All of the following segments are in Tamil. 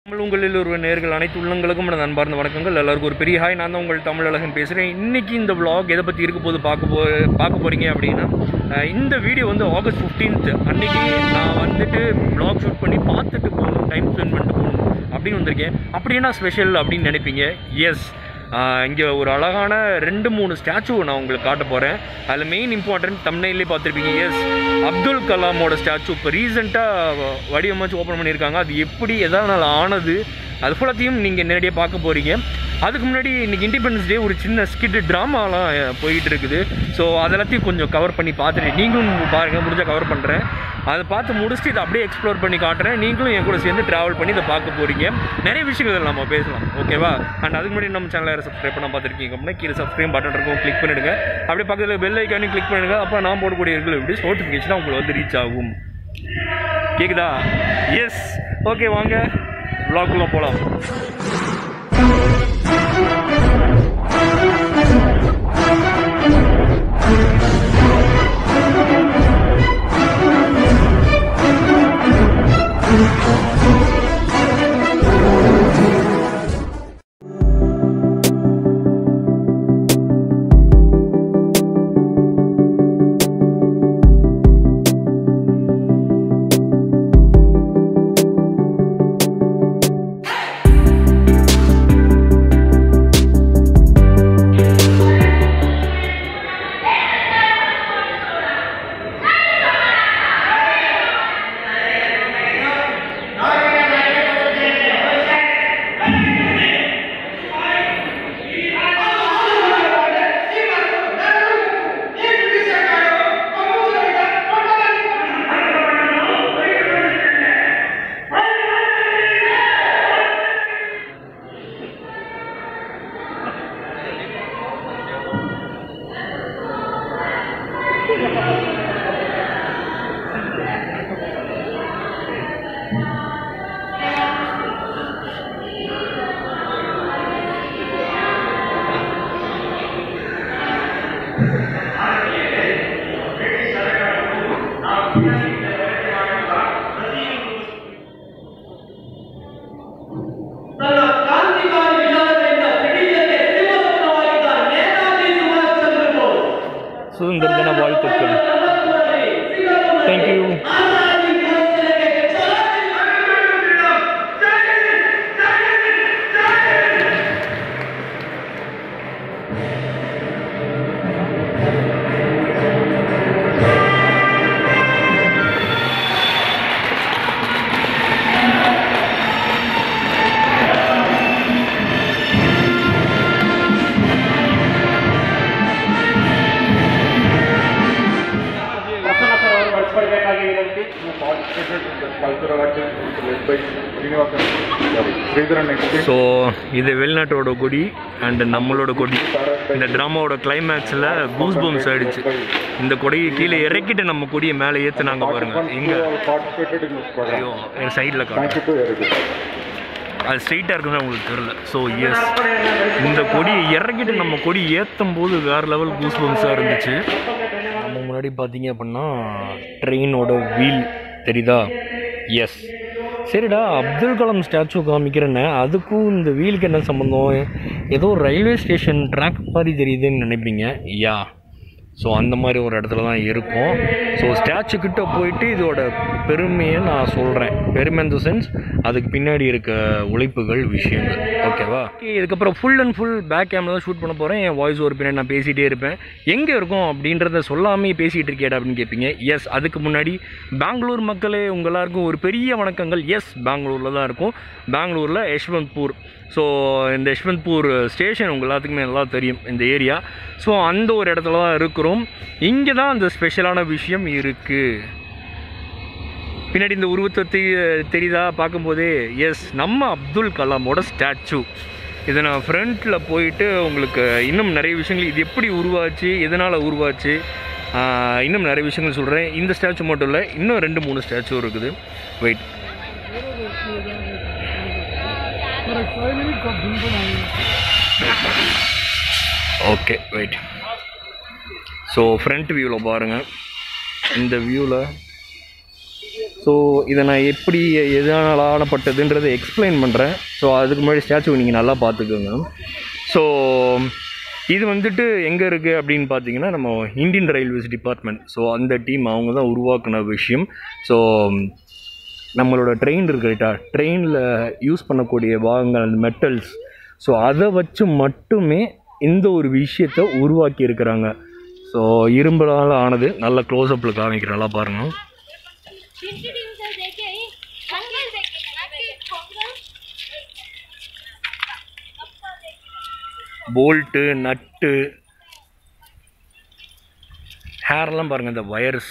தமிழ் உங்களில் ஒரு நேர்கள் அனைத்து உள்ளங்களுக்கும் எனது அன்பார்ந்த வணக்கங்கள் எல்லாருக்கும் ஒரு பெரிய ஹாய் நான் தான் உங்கள் தமிழ் அழகன் பேசுகிறேன் இன்றைக்கி இந்த vlog எதை பற்றி இருக்க போது பார்க்க போ பார்க்க போகிறீங்க அப்படின்னா அஹ், இந்த வீடியோ வந்து ஆகஸ்ட் 15th அன்னைக்கு நான் வந்துட்டு vlog ஷூட் பண்ணி பார்த்துட்டு போகணும் டைம் ஸ்பெண்ட் பண்ணிட்டு போகணும் அப்படின்னு வந்திருக்கேன் அப்படின்னா ஸ்பெஷல் அப்படின்னு நினைப்பீங்க எஸ் இங்கே ஒரு அழகான ரெண்டு மூணு ஸ்டாச்சு நான் உங்களுக்கு காட்ட போகிறேன் அதில் மெயின் இம்பார்ட்டன்ட் தமிழ்லேயே பார்த்துருப்பீங்க எஸ் அப்துல் கலாமோட ஸ்டாச்சு இப்போ ரீசெண்டாக வடிவமைச்சு ஓப்பன் பண்ணியிருக்காங்க அது எப்படி எதனால் ஆனது அது ஃபுல்லாத்தையும் நீங்கள் நேரடியாக பார்க்க போகிறீங்க அதுக்கு முன்னாடி இன்றைக்கி இண்டிபெண்டன்ஸ் டே ஒரு சின்ன ஸ்கிட் ட்ராமாலாம் போயிட்டு இருக்குது ஸோ அதெல்லாத்தையும் கொஞ்சம் கவர் பண்ணி பார்த்துட்டு நீங்களும் பாருங்கள் முடிஞ்சால் கவர் பண்ணுறேன் அதை பார்த்து முடிச்சுட்டு இதை அப்படியே எக்ஸ்ப்ளோர் பண்ணி காட்டுறேன் நீங்களும் என் கூட சேர்ந்து ட்ராவல் பண்ணி இதை பார்க்க போகிறீங்க நிறைய விஷயங்கள் நம்ம பேசலாம் ஓகேவா அண்ட் அதுக்கு முன்னாடி நம்ம சேனலை யாரும் சப்ஸ்கிரைப் பண்ண பார்த்துருக்கீங்க அப்படின்னா கீழே சப்ஸ்கிரைப் பட்டன் இருக்கும் கிளிக் பண்ணிடுங்க அப்படியே பக்கத்தில் பெல் ஐக்கானையும் கிளிக் பண்ணிடுங்க அப்போ நான் போடக்கூடிய இருக்கிற எப்படி நோட்டிஃபிகேஷன் உங்களுக்கு வந்து ரீச் ஆகும் கேக்குதா எஸ் ஓகே வாங்க vlog-குள்ள போகலாம் ನನ್ನ ಕ್ರಾಂತಿಕಾರಿ ವಿಚಾರಗಳಿಂದ ಬ್ರಿಟಿಷರಿಗೆ ಶ್ರೀಮಂತವಾಗಿದ್ದ ನೇತಾಜಿ ಸುಭಾಷ್ ಚಂದ್ರ ಬೋಸ್ சுதந்திர தின வாழ்த்துக்கள் தேங்க்யூ ನಾನಾಜಿ ಘೋಷಣೆಗೆ ಚಾಲನೆ ಪ್ರಸನ್ನ ಸರ್ ಅವರು ಬಳಸ್ಕೊಳ್ಬೇಕಾಗಿ ವಿನಂತಿ participated in the cultural activities led by Srinivasan, sorry, Sridharan next so இது வெளிநாட்டோட கொடி அண்ட் நம்மளோட கொடி இந்த ட்ராமாவோட கிளைமேக்ஸில் கூஸ் பம்ஸ் ஆயிடுச்சு இந்த கொடியை கீழே இறக்கிட்டு நம்ம கொடியை மேலே ஏற்றுனாங்க பாருங்க எங்கே participated in this program. ஐயோ என் சைடில் Thank காட்டுறேன் you to everybody. அது ஸ்ட்ரெயிட்டாக இருக்குன்னு உங்களுக்கு தெரில ஸோ எஸ் இந்த கொடியை இறக்கிட்டு நம்ம கொடி ஏற்றும் போது வேறு லெவல் கூஸ் பம்ஸாக இருந்துச்சு நம்ம முன்னாடி பார்த்தீங்க அப்படின்னா ட்ரெயினோட வீல் தெரியுதா எஸ் சரிடா அப்துல் கலாம் ஸ்டாச்சு காமிக்கிறேன்னு அதுக்கும் இந்த வீலுக்கு என்ன சம்மந்தம் ஏதோ ரயில்வே ஸ்டேஷன் ட்ராக் மாதிரி தெரியுதுன்னு நினைப்பீங்க யா ஸோ அந்த மாதிரி ஒரு இடத்துல தான் இருக்கும் ஸோ ஸ்டாச்சு கிட்ட போயிட்டு இதோட பெருமையை நான் சொல்கிறேன் பெருமை இந்த சென்ஸ் அதுக்கு பின்னாடி இருக்க உழைப்புகள் விஷயங்கள் ஓகேவா இதுக்கப்புறம் ஃபுல் அண்ட் ஃபுல் பேக் கேமில் தான் ஷூட் பண்ண போகிறேன் என் வாய்ஸ் ஒரு பின்னாடி நான் பேசிகிட்டே இருப்பேன் எங்கே இருக்கும் அப்படின்றத சொல்லாமே பேசிகிட்டு இருக்கேடா அப்படின்னு கேட்பீங்க எஸ் அதுக்கு முன்னாடி பெங்களூர் மக்களே உங்க எல்லாருக்கும் ஒரு பெரிய வணக்கங்கள் எஸ் பெங்களூரில் தான் இருக்கும் பெங்களூரில் யஷ்வந்த்பூர் ஸோ இந்த யஷ்வந்த்பூர் ஸ்டேஷன் உங்கள் எல்லாத்துக்குமே நல்லா தெரியும் இந்த ஏரியா ஸோ அந்த ஒரு இடத்துல தான் இருக்கிறோம் இங்கே தான் அந்த ஸ்பெஷலான விஷயம் இருக்குது பின்னாடி இந்த உருவத்தை தெ- தெரியுதா பார்க்கும்போதே எஸ் நம்ம அப்துல் கலாமோட ஸ்டாச்சு இதை நான் ஃப்ரண்ட்டில் போயிட்டு உங்களுக்கு இன்னும் நிறைய விஷயங்கள் இது எப்படி உருவாச்சு எதனால் உருவாச்சு ஆஹ், இன்னும் நிறைய விஷயங்கள் சொல்கிறேன் இந்த ஸ்டாச்சு மட்டும் இல்லை இன்னும் ரெண்டு மூணு ஸ்டாச்சு இருக்குது wait okay wait so front வியூவில் பாருங்கள் இந்த வியூவில் ஸோ இதை நான் எப்படி எதனால் ஆனப்பட்டதுன்றதை எக்ஸ்பிளைன் பண்ணுறேன் ஸோ அதுக்கு முன்னாடி ஸ்டாச்சு நீங்கள் நல்லா பார்த்துக்கோங்க ஸோ இது வந்துட்டு எங்கே இருக்குது அப்படின்னு பார்த்தீங்கன்னா நம்ம இந்தியன் ரயில்வேஸ் டிபார்ட்மெண்ட் ஸோ அந்த டீம் அவங்க தான் உருவாக்குன விஷயம் ஸோ நம்மளோட ட்ரெயின் இருக்கு ரைட்டா ட்ரெயினில் யூஸ் பண்ணக்கூடிய பாகங்கள் அந்த மெட்டல்ஸ் ஸோ அதை வச்சு மட்டுமே இந்த ஒரு விஷயத்தை உருவாக்கி இருக்கிறாங்க ஸோ இரும்புலால் ஆனது நல்ல க்ளோஸ்அப்பில் காமிக்கிறேன் நல்லா பாருங்கள் इंट्रोड्यूस देखे अंकल देखे अंकल कॉन्ग्रेस போல்ட்டு நட்டு ஹேர்லாம் பாருங்கள் இந்த வயர்ஸ்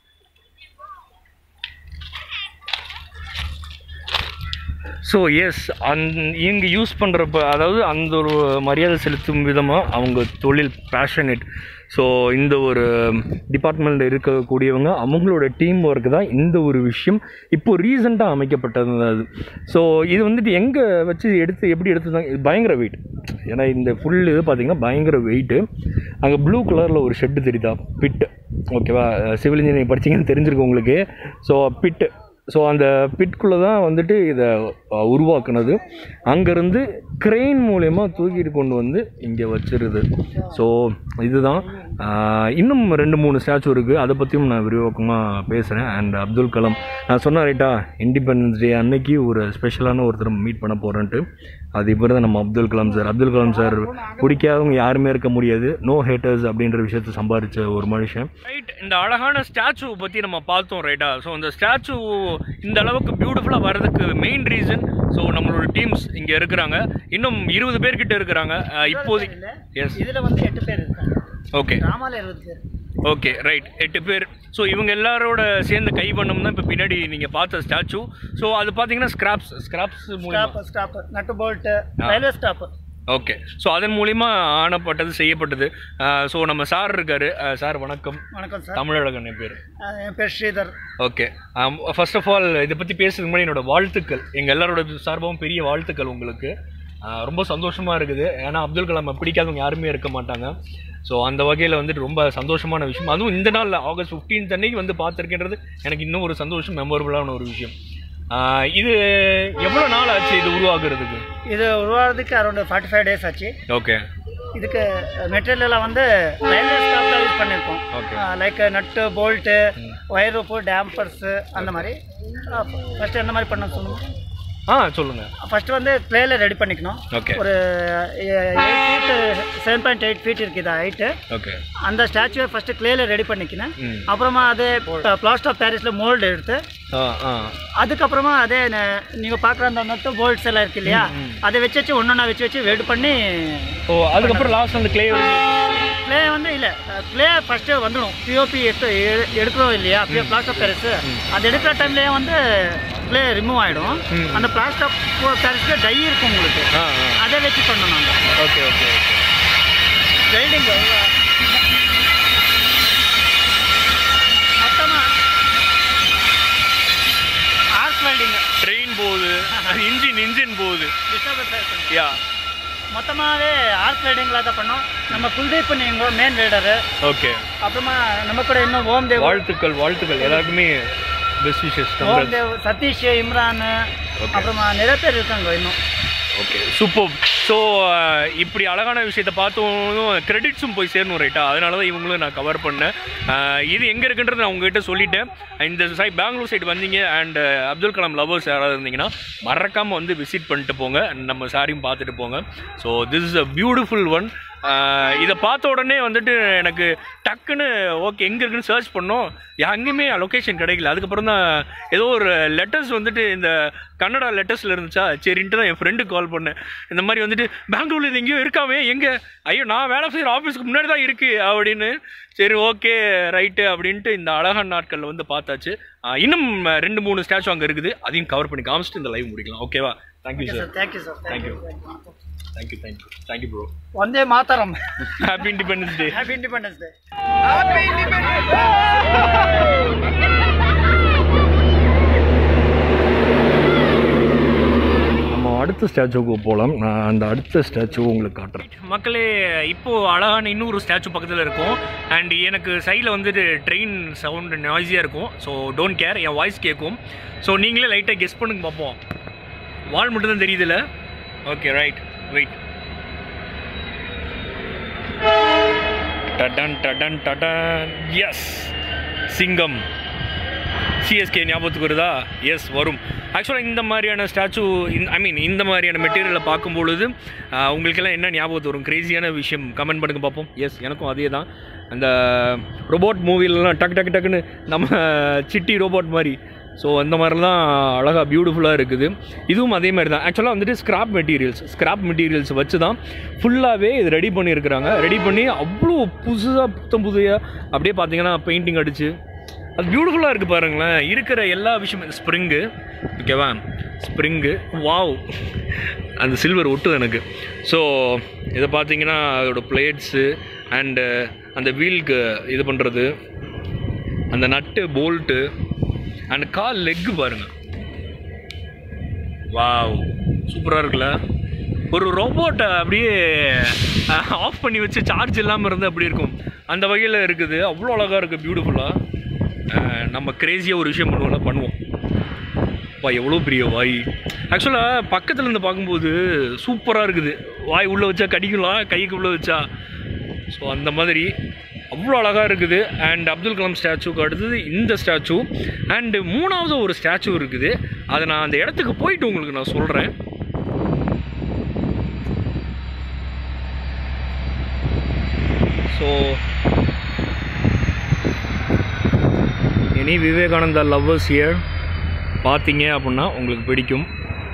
ஸோ எஸ் அந் இவங்க யூஸ் பண்ணுறப்ப அதாவது அந்த ஒரு மரியாதை செலுத்தும் விதமாக அவங்க தொழில் பேஷனேட் ஸோ இந்த ஒரு டிபார்ட்மெண்ட்டில் இருக்கக்கூடியவங்க அவங்களோட டீம் ஒர்க் தான் இந்த ஒரு விஷயம் இப்போ ரீசெண்டாக அமைக்கப்பட்டது அது ஸோ இது வந்துட்டு எங்கே வச்சு எடுத்து எப்படி எடுத்து இது பயங்கர வெயிட் ஏன்னா இந்த ஃபுல் இது பார்த்திங்கன்னா பயங்கர வெயிட்டு அங்கே ப்ளூ கலரில் ஒரு ஷெட்டு தெரியுதா பிட்டு ஓகேவா சிவில் இன்ஜினியரிங் படிச்சீங்கன்னு தெரிஞ்சிருக்கும் உங்களுக்கு ஸோ பிட்டு ஸோ அந்த பிட்குள்ளே தான் வந்துட்டு இதை அஹ், உருவாக்குனது அங்கேருந்து க்ரெயின் மூலயமா தூக்கிட்டு கொண்டு வந்து இங்கே வச்சிருது ஸோ இதுதான் அஹ், இன்னும் ரெண்டு மூணு ஸ்டாச்சு இருக்குது அதை பற்றியும் நான் விரிவாக்கமாக பேசுகிறேன் அண்ட் அப்துல் கலாம் நான் சொன்னேன் ரைட்டா இண்டிபெண்டன்ஸ் டே அன்னைக்கு ஒரு ஸ்பெஷலான ஒருத்தர் மீட் பண்ண போகிறேன்ட்டு அது இப்போ தான் நம்ம அப்துல் கலாம் சார் அப்துல் கலாம் சார் பிடிக்காதவங்க யாருமே இருக்க முடியாது நோ ஹேட்டர்ஸ் அப்படின்ற விஷயத்தை சம்பாதிச்ச ஒரு மனுஷன் ரைட் இந்த அழகான ஸ்டாச்சு பற்றி நம்ம பார்த்தோம் ரைட்டா ஸோ இந்த ஸ்டாச்சு இந்த அளவுக்கு பியூட்டிஃபுல்லாக வர்றதுக்கு மெயின் ரீசன் ஸோ நம்மளோட டீம்ஸ் இங்கே இருக்கிறாங்க இன்னும் இருபது பேர்கிட்ட இருக்கிறாங்க அஹ், இப்போதைக்கு எஸ் இதுல வந்து எட்டு பேர் இருக்காங்க ஓகே டிராமால இருபது பேர் ஓகே ரைட் எட்டு பேர் ஸோ இவங்க எல்லாரோட சேர்ந்து கை பண்ணோம் தான் இப்போ பின்னாடி நீங்கள் பார்த்த ஸ்டாச்சு ஸோ அது பார்த்தீங்கன்னா ஸ்கிராப்ஸ் ஸ்கிராப்ஸ் மூலமா stuff stuff nut bolt railway stuff okay so அதன் மூலிமா ஆனப்பட்டது செய்யப்பட்டது ஸோ நம்ம சார் இருக்காரு சார் வணக்கம் வணக்கம் சார் தமிழழகன் என் பேர் அஹ் என் பேர் Sridhar okay first of all இதை பற்றி பேசுறதுக்கு முன்னாடி என்னோட வாழ்த்துக்கள் எங்கள் எல்லாரோட சார்பாகவும் பெரிய வாழ்த்துக்கள் உங்களுக்கு ஆஹ் ரொம்ப சந்தோஷமாக இருக்குது ஏன்னா அப்துல் கலாம் பிடிக்காதவங்க யாருமே இருக்க மாட்டாங்க ஸோ அந்த வகையில் வந்துட்டு ரொம்ப சந்தோஷமான விஷயம் அதுவும் இந்த நாள் ஆகஸ்ட் 15 அன்னைக்கு வந்து பார்த்துருக்கின்றது எனக்கு இன்னும் ஒரு சந்தோஷம் மெமரபுளான ஒரு விஷயம் ஆஹ் இது எவ்வளோ நாள் ஆச்சு இது உருவாக்குறதுக்கு இது உருவாகிறதுக்கு அரௌண்ட் ஃபார்ட்டி ஃபைவ் டேஸ் ஆச்சு ஓகே இதுக்கு மெட்டீரியல் எல்லாம் வந்து ரயில்வே ஸ்டாப் தான் யூஸ் பண்ணியிருக்கோம் Okay. Like nut bolt wire rope dampers அந்த மாதிரி ஃபர்ஸ்ட் எந்த மாதிரி பண்ண சொல்லுங்க ஆ சொல்லுங்கள் ஃபர்ஸ்ட் வந்து கிளேல ரெடி பண்ணிக்கணும் ஓகே ஒரு eight feet seven point eight feet இருக்குது இது ஹைட்டு ஓகே அந்த ஸ்டாச்சுவை ஃபஸ்ட்டு கிளேல ரெடி பண்ணிக்கினேன் ம். அப்புறமா அது பிளாஸ்ட் ஆஃப் பாரிஸில் மோல்டு எடுத்து ஆ ஆ அதுக்கப்புறமா அதே ந- நீங்க பார்க்குற அந்த நட்டு போல்ட்ஸ் எல்லாம் இருக்கு இல்லையா அதை வச்சு வச்சு ஒன்றொன்னா வச்சு வச்சு வெடு பண்ணி ஓ அதுக்கப்புறம் லாஸ்ட் அந்த கிளே ப்ளே வந்து இல்லை ப்ளே ஃபஸ்ட்டு வந்துடும் பிஓபி எடுத்து எடு- எடுக்கிறோம் இல்லையா பிஓ பிளாஸ்டர் பேரிஸ் அது எடுக்கிற டைம்லேயே வந்து ப்ளே ரிமூவ் ஆகிடும் அந்த பிளாஸ்டர் பேரிஸ்க்கு டை இருக்கும் உங்களுக்கு ஆ ஆ அதை வச்சு பண்ணணும் நாங்கள் ஓகே ஓகே ஓகே வெல்டிங் மொத்தமாக ஆர்க் வெல்டிங் ட்ரெயின் போகுது இன்ஜின் இன்ஜின் போகுது டிஸ்டர்பன்ஸ் இருக்கும் யா மொத்தமாகவே ஆர்க் வெல்டிங்கில் தான் பண்ணோம் நம்ம குல்தீப் நீங்க மெயின் ரீடரு ஓகே அப்புறமா நம்ம கூட இன்னும் ஓம் தேவ் வாழ்த்துக்கள் வாழ்த்துக்கள் எல்லாருக்குமே பெஸ்ட் விஷஸ் ஓம் தேவ் சதீஷ் இம்ரான் அப்புறமா நிறைய பேர் இருக்காங்க இன்னும் ஓகே சூப்பர் ஸோ இப்படி அழகான விஷயத்தை பார்த்தோம் கிரெடிட்ஸும் போய் சேரணும் ரைட்டா அதனால தான் இவங்களும் நான் கவர் பண்ணேன் அஹ், இது எங்கே இருக்குன்றது நான் உங்ககிட்ட சொல்லிட்டேன் இந்த சைட் பெங்களூர் சைடு வந்தீங்க அண்ட் அப்துல் கலாம் லவர்ஸ் யாராவது இருந்தீங்கன்னா மறக்காமல் வந்து விசிட் பண்ணிட்டு போங்க நம்ம சாரியும் பார்த்துட்டு போங்க so this is a beautiful one இதை பார்த்த உடனே வந்துட்டு எனக்கு டக்குன்னு ஓகே எங்கே இருக்குன்னு சர்ச் பண்ணோம் எங்கேயுமே லொக்கேஷன் கிடைக்கல அதுக்கப்புறம் தான் ஏதோ ஒரு லெட்டர்ஸ் வந்துட்டு இந்த கன்னடா லெட்டர்ஸில் இருந்துச்சா சரின்ட்டு தான் என் ஃப்ரெண்டுக்கு கால் பண்ணேன் இந்த மாதிரி வந்துட்டு பெங்களூர்ல இது எங்கேயோ இருக்காமே எங்கே ஐயோ நான் வேலை செய்கிற ஆஃபீஸ்க்கு முன்னாடி தான் இருக்குது அப்படின்னு சரி ஓகே ரைட்டு அப்படின்ட்டு இந்த அழகான நாட்களில் வந்து பார்த்தாச்சு ஆஹ் இன்னும் ரெண்டு மூணு ஸ்டாச்சு அங்கே இருக்குது அதையும் கவர் பண்ணி காமிச்சிட்டு இந்த லைவ் முடிக்கலாம் ஓகேவா thank you sir thank you sir thank you thank you thank you thank you bro Vande Mataram happy independence day happy independence day நம்ம அடுத்த ஸ்டாச்சுவுக்கு போகலாம் நான் அந்த அடுத்த ஸ்டாச்சு உங்களுக்கு காட்டுறேன் மக்களே இப்போது அழகான இன்னொரு ஸ்டாச்சு பக்கத்தில் இருக்கும் அண்ட் எனக்கு சைடில் வந்துட்டு ட்ரெயின் சவுண்டு நாய்ஸியாக இருக்கும் ஸோ டோன்ட் கேர் என் வாய்ஸ் கேட்கும் ஸோ நீங்களே லைட்டாக கெஸ் பண்ணுங்க பார்ப்போம் வால் மட்டும்தான் தெரியுதுல்ல ஓகே ரைட் வெயிட் டடன் டடன் டடன் எஸ் சிங்கம் சிஎஸ்கே ஞாபகத்துக்கு வருதா எஸ் வரும் ஆக்சுவலாக இந்த மாதிரியான ஸ்டாச்சு ஐ மீன் இந்த மாதிரியான மெட்டீரியலை பார்க்கும் பொழுது ஆஹ், உங்களுக்கெல்லாம் என்ன ஞாபகத்து வரும் கிரேசியான விஷயம் கமெண்ட் பண்ணுங்க பார்ப்போம் எஸ் எனக்கும் அதே தான் அந்த ரோபோட் மூவிலலாம் டக்கு டக்கு டக்குன்னு நம்ம சிட்டி ரோபோட் மாதிரி ஸோ அந்த மாதிரிலாம் அழகாக பியூட்டிஃபுல்லாக இருக்குது இதுவும் அதே மாதிரி தான் ஆக்சுவலாக வந்துட்டு ஸ்கிராப் மெட்டீரியல்ஸ் ஸ்கிராப் மெட்டீரியல்ஸ் வச்சு தான் ஃபுல்லாகவே இது ரெடி பண்ணியிருக்கிறாங்க ரெடி பண்ணி அவ்வளோ புதுசாக புத்தம் புதியாக அப்படியே பார்த்தீங்கன்னா பெயிண்டிங் அடித்து அது பியூட்டிஃபுல்லாக இருக்குது பாருங்களேன் இருக்கிற எல்லா விஷயமும் ஸ்ப்ரிங்கு ஓகேவா ஸ்ப்ரிங்கு வாவ் அந்த சில்வர் ஒட்டுது எனக்கு ஸோ இதை பார்த்தீங்கன்னா அதோட பிளேட்ஸு அண்டு அந்த வீலுக்கு இது பண்ணுறது அந்த நட்டு போல்ட்டு அண்ட் கால் லெக்கு பாருங்கள் வாவ் சூப்பராக இருக்குல்ல ஒரு ரோபோட்டை அப்படியே ஆஃப் பண்ணி வச்சு சார்ஜ் இல்லாமல் இருந்து அப்படி இருக்கும் அந்த வகையில் இருக்குது அவ்வளோ அழகாக இருக்குது பியூட்டிஃபுல்லாக நம்ம கிரேசியாக ஒரு விஷயம் பண்ணுவோம்ல பண்ணுவோம் வா எவ்வளோ பெரிய வாய் ஆக்சுவலாக பக்கத்தில் இருந்து பார்க்கும்போது சூப்பராக இருக்குது வாய் உள்ளே வச்சா கடிக்கலாம் கைக்கு உள்ளே வச்சா ஸோ அந்த மாதிரி அவ்வளோ அழகாக இருக்குது அண்ட் அப்துல் கலாம் ஸ்டாச்சுக்கு அடுத்தது இந்த ஸ்டாச்சு அண்டு மூணாவது ஒரு ஸ்டாச்சு இருக்குது அதை நான் அந்த இடத்துக்கு போயிட்டு உங்களுக்கு நான் சொல்கிறேன் so any Vivekananda lovers here பார்த்தீங்க அப்படின்னா உங்களுக்கு பிடிக்கும்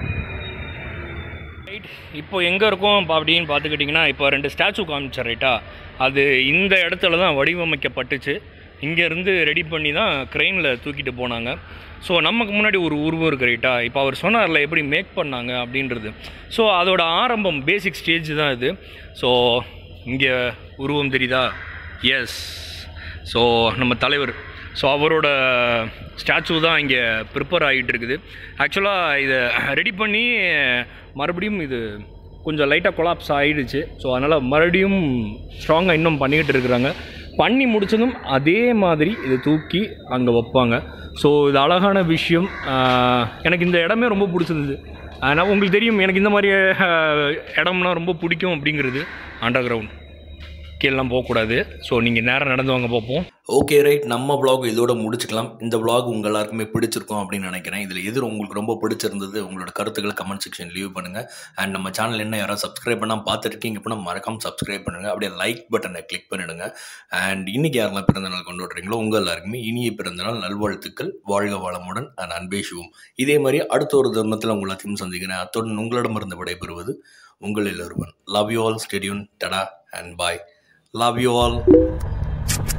ரைட் இப்போ எங்கே இருக்கோம் பா- அப்படின்னு பார்த்துக்கிட்டிங்கன்னா இப்போ ரெண்டு ஸ்டாச்சு காமிச்சேன் ரைட்டா அது இந்த இடத்துல தான் வடிவமைக்கப்பட்டுச்சு இங்கேருந்து ரெடி பண்ணி தான் க்ரெயினில் தூக்கிட்டு போனாங்க ஸோ நமக்கு முன்னாடி ஒரு உருவம் இருக்கு ரைட்டா இப்போ அவர் சொன்னார்ல எப்படி மேக் பண்ணாங்க அப்படின்றது ஸோ அதோட ஆரம்பம் பேசிக் ஸ்டேஜ் தான் இது ஸோ இங்கே உருவம் தெரியுதா எஸ் ஸோ நம்ம தலைவர் ஸோ அவரோட ஸ்டாச்சு தான் இங்கே ப்ரிப்பேர் ஆகிட்டு இருக்குது ஆக்சுவலாக இதை ரெடி பண்ணி மறுபடியும் இது கொஞ்சம் லைட்டாக கொலாப்ஸ் ஆகிடுச்சு ஸோ அதனால் மறுபடியும் ஸ்ட்ராங்காக இன்னும் பண்ணிக்கிட்டு இருக்கிறாங்க பண்ணி முடிச்சதும் அதே மாதிரி இதை தூக்கி அங்கே வைப்பாங்க ஸோ இது அழகான விஷயம் ஆஹ் எனக்கு இந்த இடமே ரொம்ப பிடிச்சிருந்தது ஆனால் உங்களுக்கு தெரியும் எனக்கு இந்த மாதிரி ஆஹ், இடம்னா ரொம்ப பிடிக்கும் அப்படிங்கிறது அண்டர் கிரவுண்ட் கீழெலாம் போகக்கூடாது ஸோ நீங்கள் நேரம் நடந்து வாங்க பார்ப்போம் ஓகே ரைட் நம்ம vlog இதோட முடிச்சுக்கலாம் இந்த vlog உங்க எல்லாருக்குமே பிடிச்சிருக்கும் அப்படின்னு நினைக்கிறேன் இதில் எது உங்களுக்கு ரொம்ப பிடிச்சிருந்தது உங்களோட கருத்துக்களை கமெண்ட் செக்ஷன் லீவ் பண்ணுங்கள் அண்ட் நம்ம சேனல் என்ன யாராவது சப்ஸ்கிரைப் பண்ணால் பார்த்துருக்கீங்க அப்படின்னா மறக்காம சப்ஸ்கிரைப் பண்ணுங்கள் அப்படியே லைக் பட்டனை கிளிக் பண்ணிடுங்க அண்ட் இன்னைக்கு யாரெல்லாம் பிறந்தநாள் கொண்டாடுறீங்களோ உங்கள் எல்லாருக்குமே இனிய பிறந்தநாள் நல்வாழ்த்துக்கள் வாழ்க வளமுடன் அண்ட் அன்பே சிவம் இதே மாதிரி அடுத்த ஒரு தருணத்தில் உங்கள் எல்லாத்தையும் சந்திக்கிறேன் அத்துடன் உங்களிடமிருந்து விடைபெறுவது உங்களில் ஒருவன் love you all stay tuned tata and bye love you all